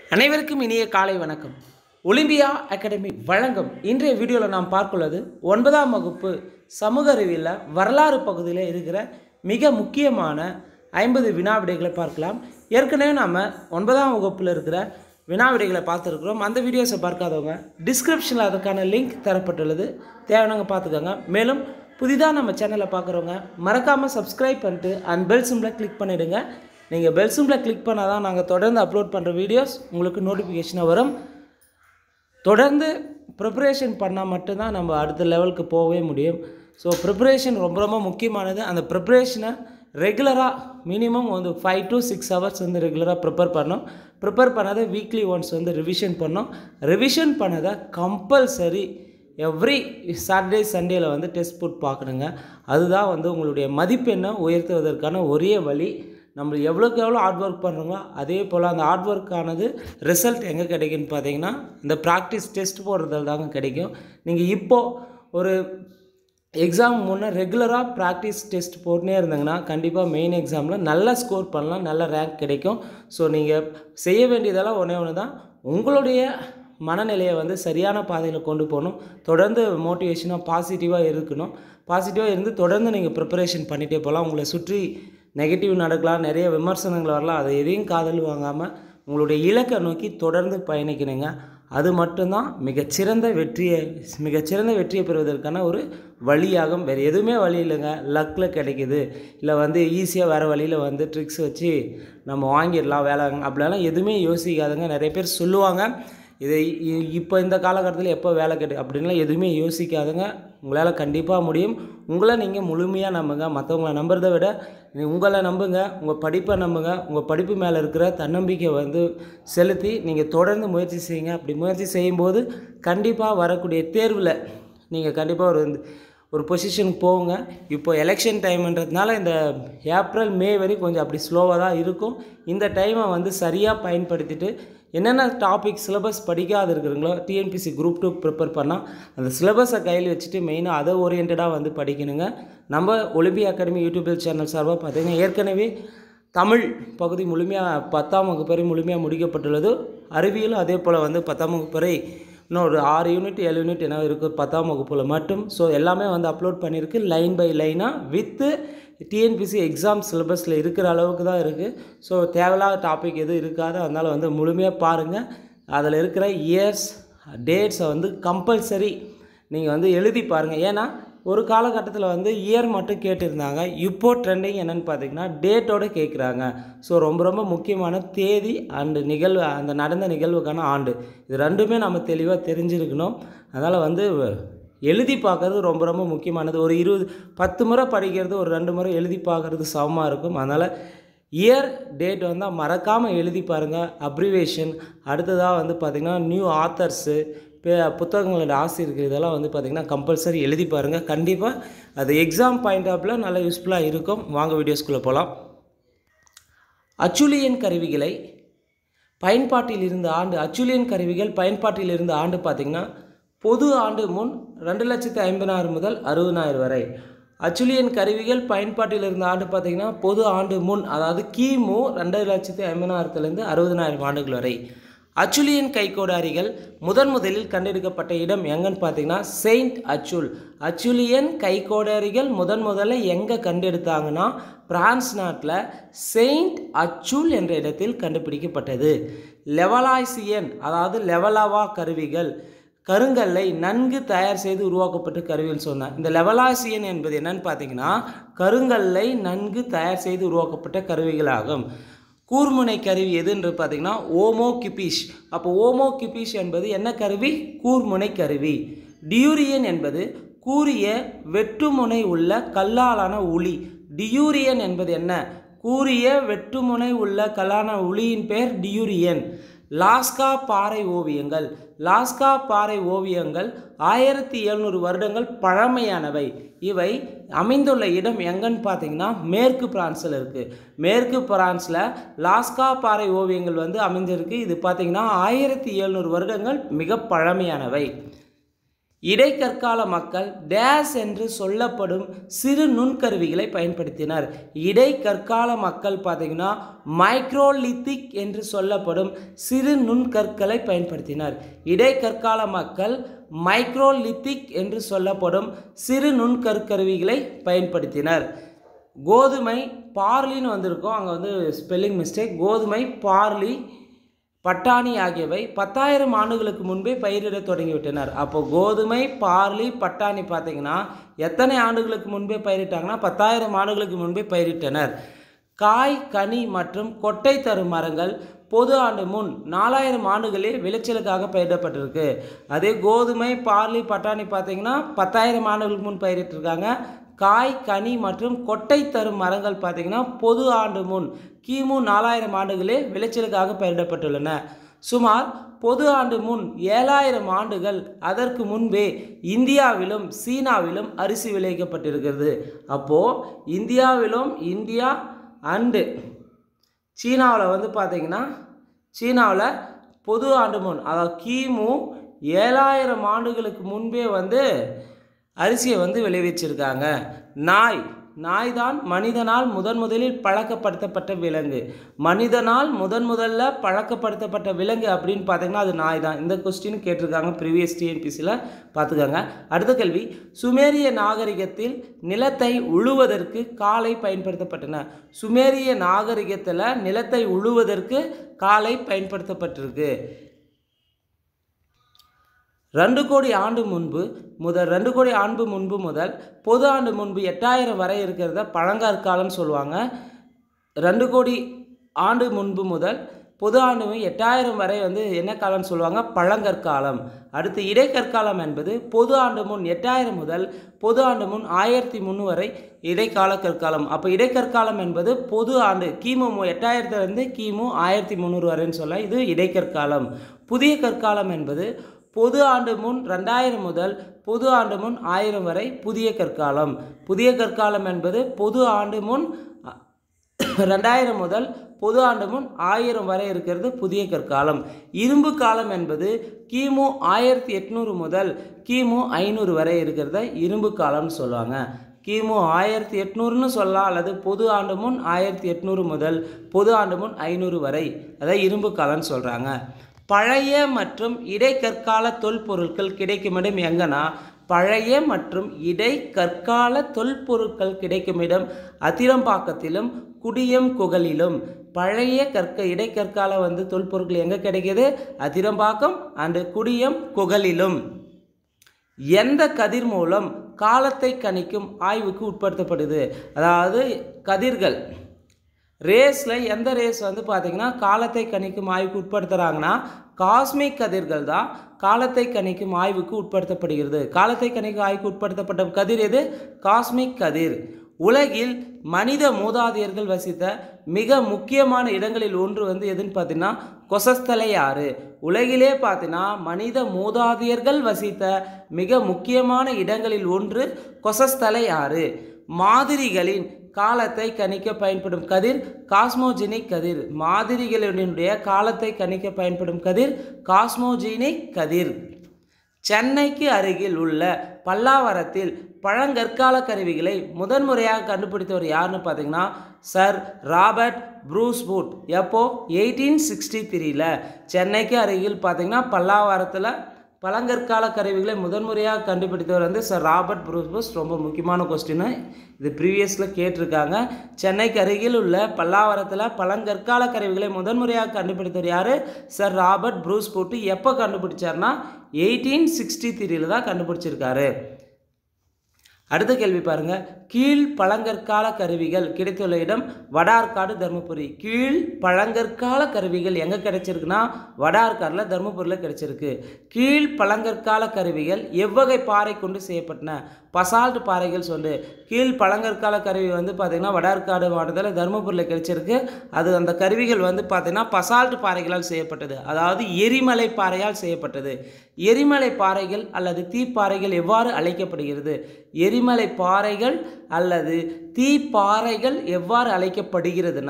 அனைவருக்கும் இனிய காலை வணக்கம் ஒலிம்பியா அகாடமி வழங்கும் இன்றைய வீடியோவில் நாம் பார்க்குள்ளது ஒன்பதாம் வகுப்பு சமூக அறிவியலில் வரலாறு பகுதியில் இருக்கிற மிக முக்கியமான ஐம்பது வினா விடைகளை பார்க்கலாம் ஏற்கனவே நாம் ஒன்பதாம் வகுப்பில் இருக்கிற வினா விடைகளை பார்த்துருக்குறோம் அந்த வீடியோஸை பார்க்காதவங்க டிஸ்கிரிப்ஷனில் அதுக்கான லிங்க் தரப்பட்டுள்ளது தேவையானவங்க பார்த்துக்கோங்க மேலும் புதிதாக நம்ம சேனலை பார்க்குறவங்க மறக்காமல் சப்ஸ்கிரைப் பண்ணிட்டு அண்ட் பெல் சிம்பிளை கிளிக் பண்ணிவிடுங்க நீங்கள் பெல் சிம்பிளை கிளிக் பண்ணால் தான் நாங்கள் தொடர்ந்து அப்லோட் பண்ணுற வீடியோஸ் உங்களுக்கு நோட்டிஃபிகேஷனாக வரும் தொடர்ந்து ப்ரிப்பரேஷன் பண்ணால் மட்டும்தான் நம்ம அடுத்த லெவலுக்கு போகவே முடியும் ஸோ ப்ரிப்பரேஷன் ரொம்ப ரொம்ப முக்கியமானது அந்த ப்ரிப்பரேஷனை ரெகுலராக மினிமம் வந்து ஃபைவ் டு சிக்ஸ் ஹவர்ஸ் வந்து ரெகுலராக ப்ரிப்பேர் பண்ணோம் ப்ரிப்பேர் பண்ணதை வீக்லி ஒன்ஸ் வந்து ரிவிஷன் பண்ணோம் ரிவிஷன் பண்ணதை கம்பல்சரி எவ்ரி சாட்டர்டே சண்டேல வந்து டெஸ்ட் புட் பார்க்கணுங்க அதுதான் வந்து உங்களுடைய மதிப்பெண்ணை உயர்த்துவதற்கான ஒரே வழி நம்ம எவ்வளோக்கு எவ்வளோ ஹார்ட் ஒர்க் பண்ணுறோமோ அதே போல் அந்த ஹார்ட் ஒர்க்கானது ரிசல்ட் எங்கே கிடைக்குன்னு பார்த்தீங்கன்னா இந்த ப்ராக்டிஸ் டெஸ்ட் போடுறதுல தாங்க கிடைக்கும் நீங்கள் இப்போது ஒரு எக்ஸாம் முன்னே ரெகுலராக ப்ராக்டிஸ் டெஸ்ட் போட்டுனே இருந்தீங்கன்னா கண்டிப்பாக மெயின் எக்ஸாமில் நல்ல ஸ்கோர் பண்ணலாம் நல்ல ரேங்க் கிடைக்கும் ஸோ நீங்கள் செய்ய வேண்டியதெல்லாம் ஒன்றே ஒன்று தான் உங்களுடைய மனநிலையை வந்து சரியான பாதையில் கொண்டு போகணும் தொடர்ந்து மோட்டிவேஷனாக பாசிட்டிவாக இருக்கணும் பாசிட்டிவாக இருந்து தொடர்ந்து நீங்கள் ப்ரிப்பரேஷன் பண்ணிகிட்டே போகலாம் உங்களை சுற்றி நெகட்டிவ் நடக்கலாம் நிறைய விமர்சனங்கள் வரலாம் அதை எதையும் காதல் வாங்காமல் உங்களுடைய இலக்கை நோக்கி தொடர்ந்து பயணிக்கணுங்க அது மட்டும்தான் மிகச்சிறந்த வெற்றியை மிகச்சிறந்த வெற்றியை பெறுவதற்கான ஒரு வழியாகும் வேறு எதுவுமே வழி இல்லைங்க லக்கில் கிடைக்குது இல்லை வந்து ஈஸியாக வேறு வழியில் வந்து ட்ரிக்ஸ் வச்சு நம்ம வாங்கிடலாம் வேலை அப்படிலாம் எதுவுமே யோசிக்காதுங்க நிறைய பேர் சொல்லுவாங்க இதை இ- இப்போ இந்த காலகட்டத்தில் எப்போ வேலை கிடை அப்படின்லாம் எதுவுமே யோசிக்காதுங்க உங்களால் கண்டிப்பாக முடியும் உங்களை நீங்கள் முழுமையாக நம்புங்க மற்றவங்கள நம்புறதை விட நீ உங்களை நம்புங்க உங்கள் படிப்பை நம்புங்க உங்கள் படிப்பு மேலே இருக்கிற தன்னம்பிக்கை வந்து செலுத்தி நீங்கள் தொடர்ந்து முயற்சி செய்யுங்க அப்படி முயற்சி செய்யும்போது கண்டிப்பாக வரக்கூடிய தேர்வில் நீங்கள் கண்டிப்பாக ஒரு ஒரு பொசிஷனுக்கு போங்க இப்போ எலெக்ஷன் டைம்ன்றதுனால இந்த ஏப்ரல் மே வரைக்கும் கொஞ்சம் அப்படி ஸ்லோவாக தான் இருக்கும் இந்த டைமை வந்து சரியாக பயன்படுத்திட்டு என்னென்ன டாபிக் சிலபஸ் படிக்காது இருக்கிறீங்களோ டிஎன்பிசி குரூப் டூ ப்ரிப்பேர் பண்ணால் அந்த சிலபஸை கையில் வச்சுட்டு மெயினாக அதை ஓரியன்டாக வந்து படிக்கணுங்க நம்ம ஒலிம்பியா அகாடமி யூடியூப் சேனல் சார்பாக பார்த்தீங்கன்னா ஏற்கனவே தமிழ் பகுதி முழுமையாக பத்தாம் வகுப்பு வரை முழுமையாக முடிக்கப்பட்டுள்ளது அறிவியலும் அதே போல் வந்து பத்தாம் வகுப்பு வரை இன்னும் ஒரு ஆறு யூனிட் ஏழு யூனிட் என்ன இருக்குது பத்தாம் வகுப்பில் மட்டும் ஸோ எல்லாமே வந்து அப்லோட் பண்ணியிருக்கு லைன் பை லைனாக வித்து டிஎன்பிசி எக்ஸாம் சிலபஸில் இருக்கிற அளவுக்கு தான் இருக்குது ஸோ தேவையில்லாத டாபிக் எதுவும் இருக்காது அதனால் வந்து முழுமையாக பாருங்கள் அதில் இருக்கிற இயர்ஸ் டேட்ஸை வந்து கம்பல்சரி நீங்கள் வந்து எழுதி பாருங்கள் ஏன்னா ஒரு காலகட்டத்தில் வந்து இயர் மட்டும் கேட்டிருந்தாங்க இப்போ ட்ரெண்டிங் என்னென்னு பார்த்தீங்கன்னா டேட்டோட கேட்குறாங்க ஸோ ரொம்ப ரொம்ப முக்கியமான தேதி அண்டு நிகழ்வு அந்த நடந்த நிகழ்வுக்கான ஆண்டு இது ரெண்டுமே நம்ம தெளிவாக தெரிஞ்சிருக்கணும் அதனால் வந்து எழுதி பார்க்கறது ரொம்ப ரொம்ப முக்கியமானது ஒரு இருபது பத்து முறை படிக்கிறது ஒரு ரெண்டு முறை எழுதி பார்க்கறது சமமாக இருக்கும் அதனால் இயர் டேட் வந்து மறக்காமல் எழுதி பாருங்கள் அப்ரிவேஷன் அடுத்ததாக வந்து பார்த்திங்கன்னா நியூ ஆத்தர்ஸு புத்தகங்களோட ஆசிரியர்கள் இதெல்லாம் வந்து பார்த்திங்கன்னா கம்பல்சரி எழுதி பாருங்கள் கண்டிப்பாக அது எக்ஸாம் பாயிண்ட் ஆஃப்ல நல்லா யூஸ்ஃபுல்லாக இருக்கும் வாங்க வீடியோஸ்குள்ளே போகலாம் அச்சுலியன் கருவிகளை பயன்பாட்டில் இருந்த ஆண்டு அச்சுலியன் கருவிகள் பயன்பாட்டில் இருந்த ஆண்டு பார்த்திங்கன்னா பொது ஆண்டு முன் ரெண்டு லட்சத்து ஐம்பதாயிரம் முதல் அறுபதாயிரம் வரை அச்சுலியன் கருவிகள் பயன்பாட்டில் இருந்த ஆண்டு பார்த்திங்கன்னா பொது ஆண்டு முன் அதாவது கிமு ரெண்டு லட்சத்து ஐம்பதாயிரத்துலேருந்து அறுபதனாயிரம் ஆண்டுகள் வரை அச்சுலியன் கைக்கோடாரிகள் முதன் முதலில் கண்டெடுக்கப்பட்ட இடம் எங்கன்னு பார்த்தீங்கன்னா செயின்ட் அச்சுல் அச்சுலியன் கைக்கோடாரிகள் முதன் முதல்ல எங்கே கண்டெடுத்தாங்கன்னா பிரான்ஸ் நாட்டில் செயின்ட் அச்சுல் என்ற இடத்தில் கண்டுபிடிக்கப்பட்டது லெவலாய்சியன் அதாவது லெவலாவா கருவிகள் கருங்கல்லை நன்கு தயார் செய்து உருவாக்கப்பட்ட கருவிகள் சொன்னேன் இந்த லெவலாசியன் என்பது என்னன்னு பார்த்தீங்கன்னா கருங்கல்லை நன்கு தயார் செய்து உருவாக்கப்பட்ட கருவிகளாகும் கூர்முனை கருவி எதுன்னு பார்த்தீங்கன்னா ஓமோ கிபிஷ் அப்போ ஓமோ கிபிஷ் என்பது என்ன கருவி கூர்முனை கருவி டியூரியன் என்பது கூரிய வெட்டுமுனை உள்ள கல்லாலான உளி டியூரியன் என்பது என்ன கூரிய வெட்டுமுனை உள்ள கல்லான உளியின் பெயர் டியூரியன் லாஸ்கா பாறை ஓவியங்கள் லாஸ்கா பாறை ஓவியங்கள் ஆயிரத்தி எழுநூறு வருடங்கள் பழமையானவை இவை அமைந்துள்ள இடம் எங்கன்னு பார்த்தீங்கன்னா மேற்கு பிரான்ஸில் இருக்குது மேற்கு பிரான்ஸில் லாஸ்கா பாறை ஓவியங்கள் வந்து அமைஞ்சிருக்கு இது பார்த்தீங்கன்னா ஆயிரத்தி எழுநூறு வருடங்கள் மிக பழமையானவை இடைக்கற்கால மக்கள் டேஸ் என்று சொல்லப்படும் சிறு நுண்கருவிகளை பயன்படுத்தினர் இடைக்கற்கால மக்கள் பார்த்தீங்கன்னா மைக்ரோலித்திக் என்று சொல்லப்படும் சிறு நுண்கற்களை பயன்படுத்தினர் இடைக்கற்கால மக்கள் மைக்ரோலித்திக் என்று சொல்லப்படும் சிறு நுண்கற்கருவிகளை பயன்படுத்தினர் கோதுமை பார்லின்னு வந்திருக்கோம் அங்கே வந்து ஸ்பெல்லிங் மிஸ்டேக் கோதுமை பார்லி பட்டாணி ஆகியவை பத்தாயிரம் ஆண்டுகளுக்கு முன்பே பயிரிட தொடங்கிவிட்டனர் அப்போ கோதுமை பார்லி பட்டாணி பார்த்தீங்கன்னா எத்தனை ஆண்டுகளுக்கு முன்பே பயிரிட்டாங்கன்னா பத்தாயிரம் ஆண்டுகளுக்கு முன்பே பயிரிட்டனர் காய் கனி மற்றும் கொட்டை தரும் மரங்கள் பொது ஆண்டு முன் நாலாயிரம் ஆண்டுகளில் விளைச்சலுக்காக பயிரிடப்பட்டிருக்கு அதே கோதுமை பார்லி பட்டாணி பார்த்தீங்கன்னா பத்தாயிரம் ஆண்டுகளுக்கு முன் பயிரிட்டிருக்காங்க காய் கனி மற்றும் கொட்டை தரும் மரங்கள் பார்த்தீங்கன்னா பொது ஆண்டு முன் கிமு நாலாயிரம் ஆண்டுகளே விளைச்சலுக்காக பயிரிடப்பட்டுள்ளன சுமார் பொது ஆண்டு முன் ஏழாயிரம் ஆண்டுகள் அதற்கு முன்பே இந்தியாவிலும் சீனாவிலும் அரிசி விளைவிக்கப்பட்டிருக்கிறது அப்போது இந்தியாவிலும் இந்தியா அண்டு சீனாவில் வந்து பார்த்தீங்கன்னா சீனாவில் பொது ஆண்டு முன் அதாவது கிமு ஏழாயிரம் ஆண்டுகளுக்கு முன்பே வந்து அரிசியை வந்து விளைவிச்சிருக்காங்க நாய் நாய் தான் மனிதனால் முதன் முதலில் பழக்கப்படுத்தப்பட்ட விலங்கு மனிதனால் முதன் முதல்ல பழக்கப்படுத்தப்பட்ட விலங்கு அப்படின்னு பார்த்தீங்கன்னா அது நாய் தான் இந்த கொஸ்டின் கேட்டிருக்காங்க ப்ரீவியஸ் டிஎன்பிசியில் பார்த்துக்கோங்க அடுத்த கேள்வி சுமேரிய நாகரிகத்தில் நிலத்தை உழுவதற்கு காலை பயன்படுத்தப்பட்டன சுமேரிய நாகரிகத்தில் நிலத்தை உழுவதற்கு காலை பயன்படுத்தப்பட்டிருக்கு ரெண்டு கோடி ஆண்டு முன்பு முதல் ரெண்டு கோடி ஆண்டு முன்பு முதல் பொது ஆண்டு முன்பு எட்டாயிரம் வரை இருக்கிறத பழங்கற்காலம்னு சொல்லுவாங்க ரெண்டு கோடி ஆண்டு முன்பு முதல் பொது ஆண்டு எட்டாயிரம் வரை வந்து என்ன காலம்னு சொல்லுவாங்க பழங்கற்காலம் அடுத்து இடைக்கற்காலம் என்பது பொது ஆண்டு முன் எட்டாயிரம் முதல் பொது ஆண்டு முன் ஆயிரத்தி முந்நூறு வரை இடைக்கால கற்காலம் அப்போ இடைக்கற்காலம் என்பது பொது ஆண்டு கிமு மு- எட்டாயிரத்துலேருந்து கிமு ஆயிரத்தி முந்நூறு வரைன்னு சொல்ல இது இடைக்கற்காலம் புதிய கற்காலம் என்பது பொது ஆண்டு முன் ரெண்டாயிரம் முதல் பொது ஆண்டு முன் ஆயிரம் வரை புதிய கற்காலம் புதிய கற்காலம் என்பது பொது ஆண்டு முன் அ- ரெண்டாயிரம் முதல் பொது ஆண்டு முன் ஆயிரம் வரை இருக்கிறது புதிய கற்காலம் இரும்பு காலம் என்பது கிமு ஆயிரத்தி எட்நூறு முதல் கிமு ஐநூறு வரை இருக்கிறத இரும்பு காலம்னு சொல்லுவாங்க கிமு ஆயிரத்தி எட்நூறுன்னு சொல்லலாம் அல்லது பொது ஆண்டு முன் ஆயிரத்தி எட்நூறு முதல் பொது ஆண்டு முன் ஐநூறு வரை அதை இரும்பு காலம்னு சொல்கிறாங்க பழைய மற்றும் இடைக்கற்கால தொல்பொருட்கள் கிடைக்கும் இடம் எங்கன்னா பழைய மற்றும் இடைக்கற்கால தொல்பொருட்கள் கிடைக்கும் இடம் அதிரம்பாக்கத்திலும் குடியம் குகலிலும் பழைய கற்க இடைக்கற்கால வந்து தொல்பொருட்கள் எங்கே கிடைக்குது அதிரம்பாக்கம் அண்டு குடியம் குகலிலும் எந்த கதிர் மூலம் காலத்தை கணிக்கும் ஆய்வுக்கு உட்படுத்தப்படுது அதாவது கதிர்கள் ரேஸில் எந்த ரேஸ் வந்து பார்த்தீங்கன்னா காலத்தை கணிக்கும் ஆய்வுக்கு உட்படுத்துகிறாங்கன்னா காஸ்மிக் கதிர்கள் தான் காலத்தை கணிக்கும் ஆய்வுக்கு உட்படுத்தப்படுகிறது காலத்தை கணிக்கும் ஆய்வுக்கு உட்படுத்தப்பட்ட கதிர் எது காஸ்மிக் கதிர் உலகில் மனித மூதாதையர்கள் வசித்த மிக முக்கியமான இடங்களில் ஒன்று வந்து எதுன்னு பார்த்தீங்கன்னா கொசஸ்தலை ஆறு உலகிலே பார்த்தீங்கன்னா மனித மூதாதையர்கள் வசித்த மிக முக்கியமான இடங்களில் ஒன்று கொசஸ்தலை ஆறு மாதிரிகளின் காலத்தை கணிக்க பயன்படும் கதிர் காஸ்மோஜெனிக் கதிர் மாதிரிகளினுடைய காலத்தை கணிக்க பயன்படும் கதிர் காஸ்மோஜெனிக் கதிர் சென்னைக்கு அருகில் உள்ள பல்லாவரத்தில் பழங்கற்கால கருவிகளை முதன்முறையாக கண்டுபிடித்தவர் யாருன்னு பார்த்தீங்கன்னா சர் ராபர்ட் ப்ரூஸ்பூட் எப்போ எயிட்டீன் சிக்ஸ்டி த்ரீல சென்னைக்கு அருகில் பார்த்தீங்கன்னா பல்லாவரத்தில் பழங்கற்கால கருவிகளை முதன்முறையாக கண்டுபிடித்தவர் வந்து சர் ராபர்ட் ப்ரூஸ்பூஸ் ரொம்ப முக்கியமான கொஸ்டின் இது ப்ரீவியஸில் கேட்டிருக்காங்க சென்னைக்கு அருகில் உள்ள பல்லாவரத்தில் பழங்கற்கால கருவிகளை முதன்முறையாக கண்டுபிடித்தவர் யார் சர் ராபர்ட் ப்ரூஸ் போட்டு எப்போ கண்டுபிடிச்சார்னா எயிட்டீன் சிக்ஸ்டி த்ரீல தான் கண்டுபிடிச்சிருக்காரு அடுத்த கேள்வி பாருங்க கீழ் பழங்கற்கால கருவிகள் கிடைத்துள்ள இடம் வடார்காடு தருமபுரி கீழ் பழங்கற்கால கருவிகள் எங்கே கிடைச்சிருக்குன்னா வடார்காடில் தருமபுரியில் கிடைச்சிருக்கு கீழ் பழங்கற்கால கருவிகள் எவ்வகை பாறை கொண்டு செய்யப்பட்டன பசால்ட் பாறைகள் சொல்லு கீழ் பழங்கற்கால கருவி வந்து பார்த்திங்கன்னா வடார்காடு மாவட்டத்தில் தருமபுரியில் கிடைச்சிருக்கு அது அந்த கருவிகள் வந்து பார்த்திங்கன்னா பசால்ட் பாறைகளால் செய்யப்பட்டது அதாவது எரிமலை பாறையால் செய்யப்பட்டது எரிமலை பாறைகள் அல்லது தீப்பாறைகள் எவ்வாறு அழைக்கப்படுகிறது எரிமலை பாறைகள் அல்லது தீப்பாறைகள் எவ்வாறு அழைக்கப்படுகிறதுனா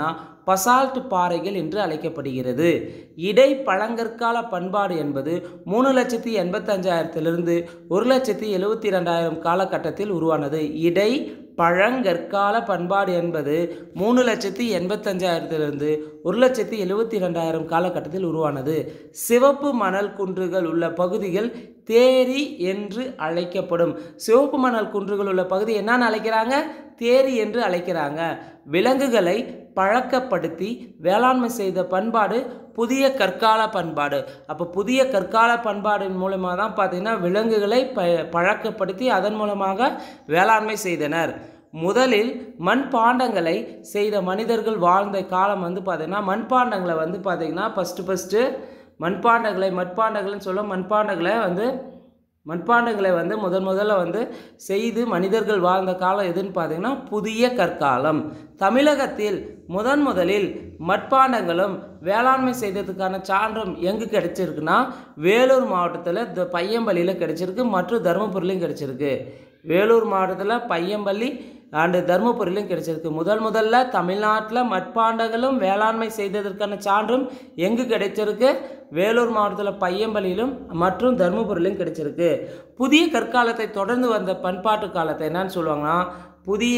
பசால்ட் பாறைகள் என்று அழைக்கப்படுகிறது இடை பழங்கற்கால பண்பாடு என்பது மூணு லட்சத்தி எண்பத்தஞ்சாயிரத்திலிருந்து ஒரு லட்சத்தி எழுபத்தி ரெண்டாயிரம் காலகட்டத்தில் உருவானது இடை பழங்கற்கால பண்பாடு என்பது மூணு லட்சத்தி எண்பத்தஞ்சாயிரத்திலிருந்து ஒரு லட்சத்தி எழுபத்தி ரெண்டாயிரம் காலகட்டத்தில் உருவானது சிவப்பு மணல் குன்றுகள் உள்ள பகுதிகள் தேரி என்று அழைக்கப்படும் சிவப்பு மணல் குன்றுகள் உள்ள பகுதி என்னன்னு அழைக்கிறாங்க தேரி என்று அழைக்கிறாங்க விலங்குகளை பழக்கப்படுத்தி வேளாண்மை செய்த பண்பாடு புதிய கற்கால பண்பாடு அப்போ புதிய கற்கால பண்பாடின் மூலமாக தான் பார்த்தீங்கன்னா விலங்குகளை ப பழக்கப்படுத்தி அதன் மூலமாக வேளாண்மை செய்தனர் முதலில் மண்பாண்டங்களை செய்த மனிதர்கள் வாழ்ந்த காலம் வந்து பார்த்திங்கன்னா மண்பாண்டங்களை வந்து பார்த்திங்கன்னா ஃபஸ்ட்டு ஃபஸ்ட்டு மண்பாண்டங்களை மட்பாண்டங்கள்னு சொல்ல மண்பாண்டங்களை வந்து மண்பாண்டங்களை வந்து முதன் முதல்ல வந்து செய்து மனிதர்கள் வாழ்ந்த காலம் எதுன்னு பார்த்தீங்கன்னா புதிய கற்காலம் தமிழகத்தில் முதன் முதலில் மட்பாண்டங்களும் வேளாண்மை செய்ததுக்கான சான்றும் எங்கே கிடைச்சிருக்குன்னா வேலூர் மாவட்டத்தில் இந்த பையம்பள்ளியில் கிடைச்சிருக்கு மற்றும் தருமபுரிலையும் கிடைச்சிருக்கு வேலூர் மாவட்டத்தில் பையம்பள்ளி அண்டு தருமபுரியிலும் கிடைச்சிருக்கு முதல் முதல்ல தமிழ்நாட்டில் மட்பாண்டங்களும் வேளாண்மை செய்ததற்கான சான்றும் எங்கு கிடைச்சிருக்கு வேலூர் மாவட்டத்தில் பையம்பள்ளியிலும் மற்றும் தருமபுரியிலும் கிடைச்சிருக்கு புதிய கற்காலத்தை தொடர்ந்து வந்த பண்பாட்டு காலத்தை என்னன்னு சொல்லுவாங்கன்னா புதிய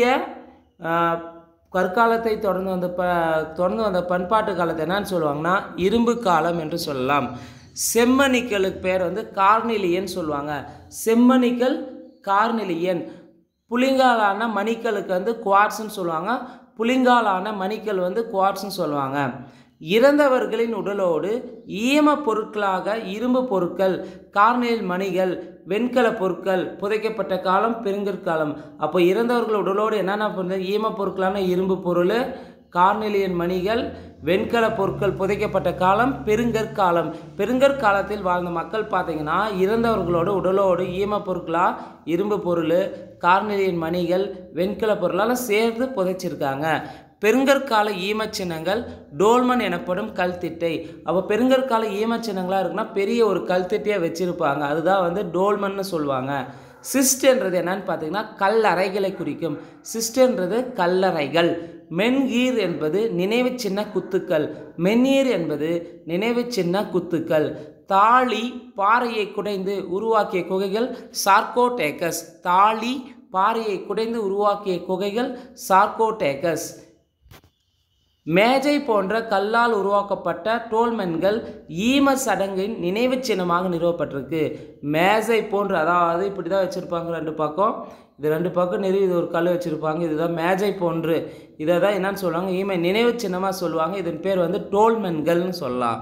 ஆஹ், கற்காலத்தை தொடர்ந்து வந்த ப தொடர்ந்து வந்த பண்பாட்டு காலத்தை என்னன்னு சொல்லுவாங்கன்னா இரும்பு காலம் என்று சொல்லலாம் செம்மணிக்கலுக்கு பேர் வந்து கார்னிலியன் சொல்லுவாங்க செம்மணிக்கல் கார்னிலியன் புளிங்காலான மணிக்கலுக்கு வந்து குவார்ட்ஸ்னு சொல்லுவாங்க புளிங்காலான மணிக்கல் வந்து குவார்ட்ஸ்னு சொல்லுவாங்க இறந்தவர்களின் உடலோடு ஈம பொருட்களாக இரும்பு பொருட்கள் கார்னியல் மணிகள் வெண்கல பொருட்கள் புதைக்கப்பட்ட காலம் பெருங்கற்காலம் அப்போ இறந்தவர்கள் உடலோடு என்னென்ன பண்ணுறது ஈம பொருட்களான இரும்பு பொருள் கார்னிலியன் மணிகள் வெண்கல பொருட்கள் புதைக்கப்பட்ட காலம் பெருங்கற்காலம் பெருங்கற்காலத்தில் வாழ்ந்த மக்கள் பார்த்தீங்கன்னா இறந்தவர்களோட உடலோடு ஈம பொருட்களா இரும்பு பொருள் கார்னிலியன் மணிகள் வெண்கல பொருளால் சேர்த்து புதைச்சிருக்காங்க பெருங்கற்கால ஈமச்சின்னங்கள் டோல்மன் எனப்படும் கல்திட்டை அப்போ பெருங்கற்கால ஈமச்சின்னங்களாக இருக்குன்னா பெரிய ஒரு கல்திட்டையை வச்சுருப்பாங்க அதுதான் வந்து டோல்மன்னு சொல்லுவாங்க சிஸ்ட்ன்றது என்னன்னு பார்த்தீங்கன்னா கல்லறைகளை குறிக்கும் சிஸ்ட்ன்றது கல்லறைகள் மென்கீர் என்பது நினைவு சின்ன குத்துக்கள் மென்னீர் என்பது நினைவு சின்ன குத்துக்கள் தாளி பாறையை குடைந்து உருவாக்கிய குகைகள் சார்கோடேக்கஸ் தாளி பாறையை குடைந்து உருவாக்கிய குகைகள் சார்கோடேக்கஸ் மேஜை போன்ற கல்லால் உருவாக்கப்பட்ட டோல்மென்கள் ஈம சடங்கின் நினைவுச் சின்னமாக நிறுவப்பட்டிருக்கு மேஜை போன்று அதாவது இப்படி தான் வச்சுருப்பாங்க ரெண்டு பக்கம் இது ரெண்டு பக்கம் நிறுவி இது ஒரு கல் வச்சுருப்பாங்க இதுதான் மேஜை போன்று இதை தான் என்னன்னு சொல்லுவாங்க ஈம நினைவுச் சின்னமாக சொல்லுவாங்க இதன் பேர் வந்து டோல்மென்கள்னு சொல்லலாம்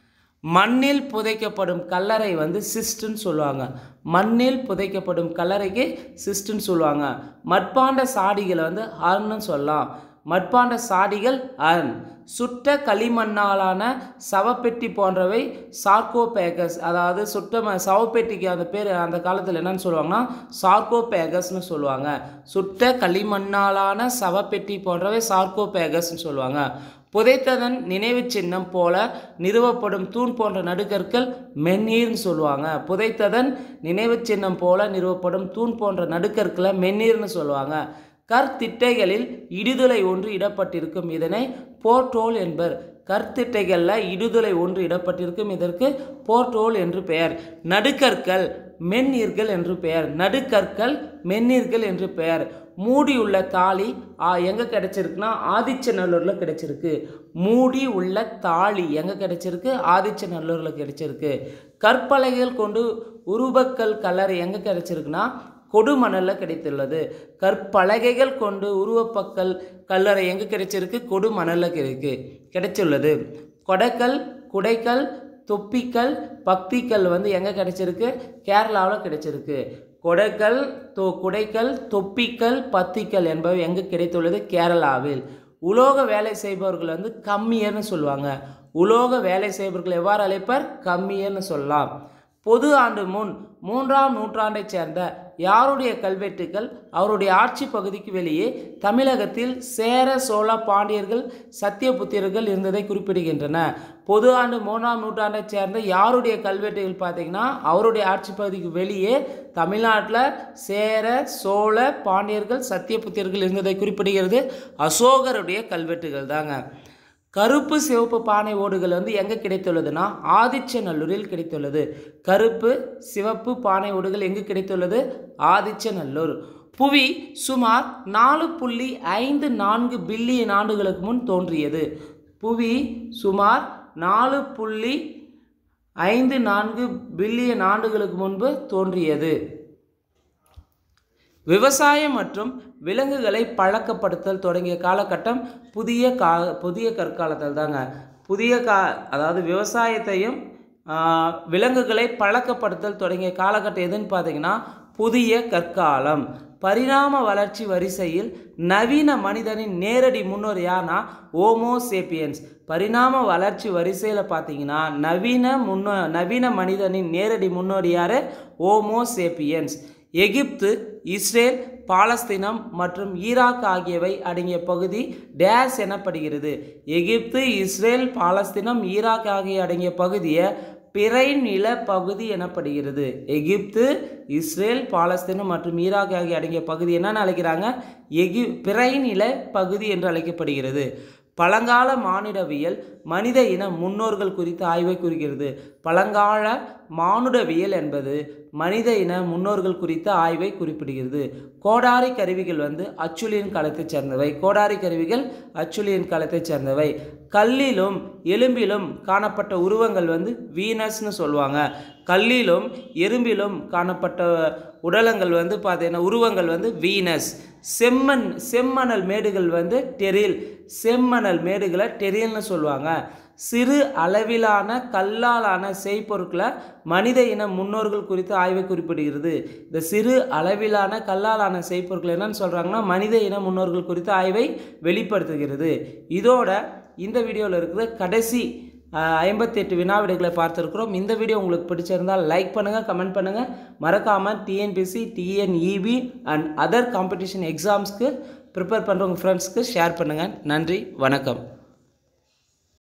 மண்ணில் புதைக்கப்படும் கல்லறை வந்து சிஸ்டுன்னு சொல்லுவாங்க மண்ணில் புதைக்கப்படும் கல்லறைக்கு சிஸ்டுன்னு சொல்லுவாங்க மட்பாண்ட சாடிகளை வந்து அர்ன்னு சொல்லலாம் மட்பாண்ட சாடிகள் அர்ன் சுட்ட களிமண்ணாலான சவப்பெட்டி போன்றவை சார்கோபேகஸ் அதாவது சுட்ட ம சவப்பெட்டிக்கு அந்த பேர் அந்த காலத்தில் என்னன்னு சொல்லுவாங்கன்னா சார்கோபேகஸ்னு சொல்லுவாங்க சுட்ட களிமண்ணாலான சவப்பெட்டி போன்றவை சார்கோபேகஸ்னு சொல்லுவாங்க புதைத்ததன் நினைவுச் சின்னம் போல நிறுவப்படும் தூண் போன்ற நடுக்கற்கள் மென்னீர்னு சொல்லுவாங்க புதைத்ததன் நினைவுச் சின்னம் போல நிறுவப்படும் தூண் போன்ற நடுக்கற்களை மென்னீர்னு சொல்லுவாங்க கற்திட்டைகளில் இடுதலை ஒன்று இடப்பட்டிருக்கும் இதனை போர்ட்டோல் என்பர் கற்திட்டைகளில் இடுதலை ஒன்று இடப்பட்டிருக்கும் இதற்கு போர்ட்டோல் என்று பெயர் நடுக்கற்கள் மென்னீர்கள் என்று பெயர் நடுக்கற்கள் மென்னீர்கள் என்று பெயர் மூடியுள்ள தாலி ஆ, எங்க கிடைச்சிருக்குன்னா ஆதிச்சநல்லூரில் கிடைச்சிருக்கு மூடி உள்ள தாலி எங்க கிடைச்சிருக்கு ஆதிச்சநல்லூரில் கிடைச்சிருக்கு கற்பலகைகள் கொண்டு உருவக்கல் கல்லறை எங்க கிடைச்சிருக்குன்னா கொடுமணலில் கிடைத்துள்ளது கற்பலகைகள் கொண்டு உருவப்பக்கல் கல்லறை எங்கே கிடைச்சிருக்கு கொடுமணலில் கிடைக்கு கிடைச்சுள்ளது கொடைக்கல் குடைக்கல் தொப்பிக்கல் பக்திக்கல் வந்து எங்கே கிடைச்சிருக்கு கேரளாவில் கிடைச்சிருக்கு கொடைக்கல் தொ குடைக்கல் தொப்பிக்கல் பத்திக்கல் என்பவை எங்கே கிடைத்துள்ளது கேரளாவில் உலோக வேலை செய்பவர்கள் வந்து கம்மியர்னு சொல்லுவாங்க உலோக வேலை செய்பவர்கள் எவ்வாறு அழைப்பர் கம்மியர்னு சொல்லலாம் பொது ஆண்டு முன் மூன்றாம் நூற்றாண்டைச் சேர்ந்த யாருடைய கல்வெட்டுக்கள் அவருடைய ஆட்சி பகுதிக்கு வெளியே தமிழகத்தில் சேர சோழ பாண்டியர்கள் சத்தியபுத்திரர்கள் இருந்ததை குறிப்பிடுகின்றன பொது ஆண்டு மூன்றாம் நூற்றாண்டைச் சேர்ந்த யாருடைய கல்வெட்டுகள் பார்த்தீங்கன்னா அவருடைய ஆட்சி பகுதிக்கு வெளியே தமிழ்நாட்டில் சேர சோழ பாண்டியர்கள் சத்தியபுத்திரர்கள் இருந்ததை குறிப்பிடுகிறது அசோகருடைய கல்வெட்டுகள் தாங்க கருப்பு சிவப்பு பானை ஓடுகள் வந்து எங்கே கிடைத்துள்ளதுன்னா ஆதிச்சநல்லூரில் கிடைத்துள்ளது கருப்பு சிவப்பு பானை ஓடுகள் எங்கு கிடைத்துள்ளது ஆதிச்சநல்லூர் புவி சுமார் நாலு புள்ளி ஐந்து நான்கு பில்லியன் ஆண்டுகளுக்கு முன் தோன்றியது புவி சுமார் நாலு புள்ளி ஐந்து நான்கு பில்லியன் ஆண்டுகளுக்கு முன்பு தோன்றியது விவசாயம் மற்றும் விலங்குகளை பழக்கப்படுத்தல் தொடங்கிய காலகட்டம் புதிய கா புதிய கற்காலத்தில் தாங்க புதிய கா அதாவது விவசாயத்தையும் ஆ, விலங்குகளை பழக்கப்படுத்தல் தொடங்கிய காலகட்டம் எதுன்னு பார்த்தீங்கன்னா புதிய கற்காலம் பரிணாம வளர்ச்சி வரிசையில் நவீன மனிதனின் நேரடி முன்னோர் யார்னா ஓமோ சேப்பியன்ஸ் பரிணாம வளர்ச்சி வரிசையில் பார்த்தீங்கன்னா நவீன முன்னோ நவீன மனிதனின் நேரடி முன்னோர் யார் ஓமோ சேப்பியன்ஸ் எகிப்து இஸ்ரேல் பாலஸ்தீனம் மற்றும் ஈராக் ஆகியவை அடங்கிய பகுதி டேஸ் எனப்படுகிறது எகிப்து இஸ்ரேல் பாலஸ்தீனம் ஈராக் ஆகிய அடங்கிய பகுதியை பிறை நில பகுதி எனப்படுகிறது எகிப்து இஸ்ரேல் பாலஸ்தீனம் மற்றும் ஈராக் ஆகிய அடங்கிய பகுதி என்னன்னு அழைக்கிறாங்க எகி பிறை நில பகுதி என்று அழைக்கப்படுகிறது பழங்கால மானிடவியல் மனித இன முன்னோர்கள் குறித்த ஆய்வை குறிக்கிறது பழங்கால மானுடவியல் என்பது மனித இன முன்னோர்கள் குறித்த ஆய்வை குறிப்பிடுகிறது கோடாரி கருவிகள் வந்து அச்சுலியன் காலத்தைச் சேர்ந்தவை கோடாரி கருவிகள் அச்சுலியன் காலத்தைச் சேர்ந்தவை கல்லிலும் எலும்பிலும் காணப்பட்ட உருவங்கள் வந்து வீனஸ்னு சொல்லுவாங்க கல்லிலும் எறும்பிலும் காணப்பட்ட உடலங்கள் வந்து பார்த்தீங்கன்னா உருவங்கள் வந்து வீனஸ் செம்மண் செம்மணல் மேடுகள் வந்து டெரில் செம்மணல் மேடுகளை டெரில்னு சொல்லுவாங்க சிறு அளவிலான கல்லாலான செய்பொருட்களை மனித இன முன்னோர்கள் குறித்து ஆய்வை குறிப்பிடுகிறது இந்த சிறு அளவிலான கல்லாலான செய்பொருட்கள் என்னன்னு சொல்கிறாங்கன்னா மனித இன முன்னோர்கள் குறித்த ஆய்வை வெளிப்படுத்துகிறது இதோட இந்த வீடியோவில் இருக்கிற கடைசி ஐம்பத்தெட்டு வினாவிடைகளை பார்த்துருக்குறோம் இந்த வீடியோ உங்களுக்கு பிடிச்சிருந்தால் லைக் பண்ணுங்கள் கமெண்ட் பண்ணுங்கள் மறக்காமல் TNPSC TNEB and other competition எக்ஸாம்ஸ்க்கு ப்ரிப்பேர் பண்ணுறவங்க ஃப்ரெண்ட்ஸ்க்கு ஷேர் பண்ணுங்கள் நன்றி வணக்கம்